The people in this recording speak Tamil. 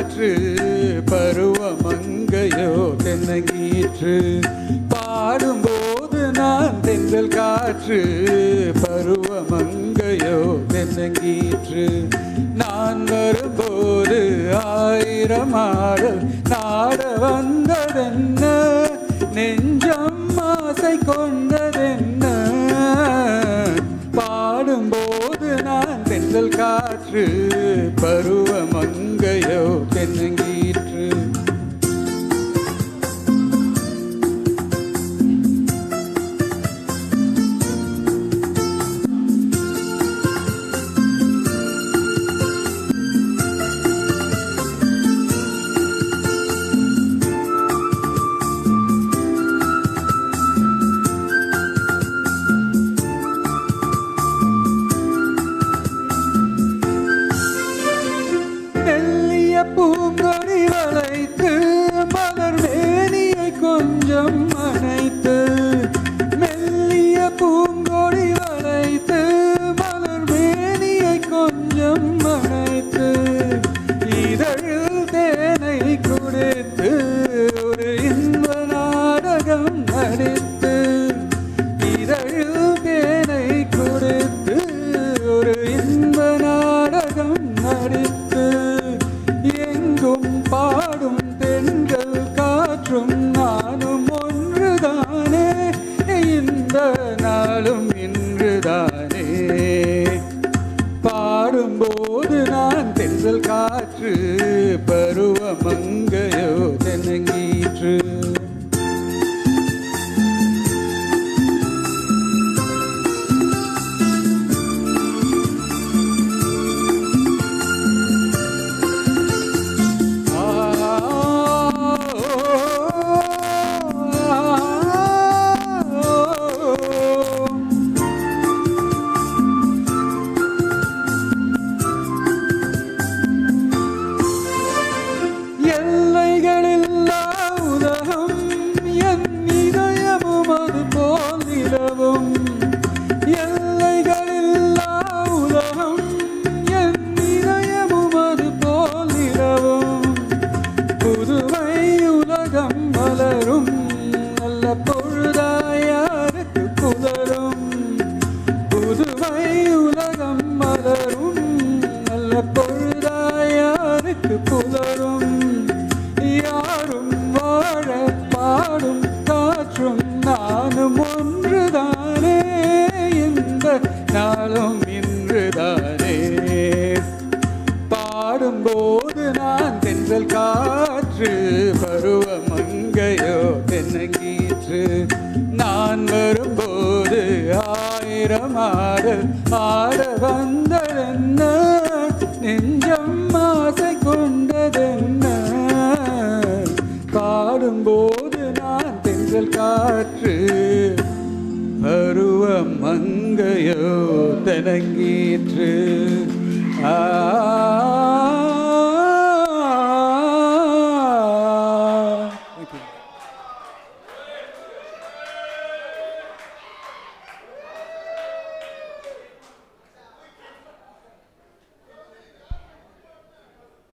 காற்று பருவமங்கையோ தென்னங்கீற்று பாடும்போது நான் தென்றல் காற்று பருவமங்கையோ தென்னங்கீற்று நான் வரும்போது ஆயிரம் ஆடல் நாட வந்ததென்ன நெஞ்சம் ஆசை கொண்டதென்ன பாடும்போது நான் தென்றல் காற்று பருவமங்கையோ தென்னங்கீற்று மெல்லிய பூங்கொடி வளைத்து மலர் வேணியை கொஞ்சம் அணைத்து மெல்லிய பூங்கொடி வளைத்து மலர் வேணியை கொஞ்சம் அணைத்து இதழில் தேனை குடித்து ஒரு இன்ப நாடகம் நடித்து இதழில் தேனை குடித்து ஒரு இன்ப நாடகம் நடித்து எங்கும் பாடும் தென்றல் காற்றும் நானும் ஒன்றுதானே இந்த நாளும் இன்றுதானே பாடும்போது நான் தென்றல் காற்று பருவமங்கையோ தென்னங்கீற்று எல்லைகளில்லா உலகம் என் இதயமும் அது போல் நிலவும் எல்லைகளில்லா உலகம் என் இதயமும் அது போல் நிலவும் புதுமை உலகம் மலரும் நல்ல பொழுதாயாருக்கு புலரும் புதுமை உலகம் மலரும் நல்ல பொழுதாயாருக்கு புலரும் யாரும் வாழ பாடும் காற்றும் நானும் ஒன்றுதானே இந்த நாளும் இன்றுதானே பாடும்போது நான் தென்றல் காற்று பருவமங்கையோ தென்னங்கீற்று நான் வரும்போது ஆயிரம் ஆடல் ஆட வந்ததென்ன நெஞ்சம் ஆசை கொண்டதென்ன பாடும்போது நான் தென்றல் காற்று பருவம் மங்கையோ தனங்கீற்று ஆ